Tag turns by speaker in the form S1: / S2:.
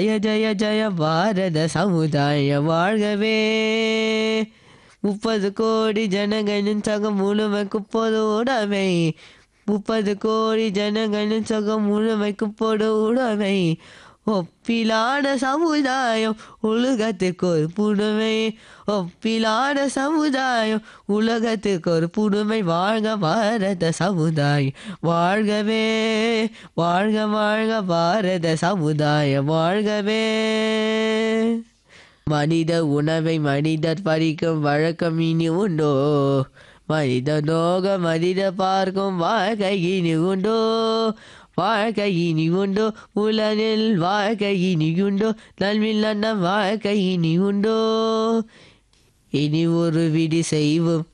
S1: ஜய ஜய ஜய பாரத சமுதாய வாழ்கவே முப்பது கோடி ஜனங்களின் சகம் முழுமைக்கு பொது உடைமை முப்பது கோடி ஜனங்களின் சகம் முழுமைக்கு பொது உடைமை ஒப்பிலான சமுதாயம் உலகத்துக்கு ஒரு புதுமை ஒப்பிலான சமுதாயம் உலகத்துக்கு ஒரு புதுமை வாழ்க பாரத சமுதாயம் வாழ்கவே வாழ்க வாழ்க பாரத சமுதாயம் வாழ்கவே மனித உணவை மனிதர் பறிக்கும் வழக்கம் இனி உண்டோ மனித நோக மனித பார்க்கும் வாழ்க்கை இனி உண்டோ வாழ்க்கை இனி உண்டோ உலகில் வாழ்க்கை இனி உண்டோ நல்வில்லன்ன வாழ்க்கை இனி உண்டோ இனி ஒரு விடி செய்வோம்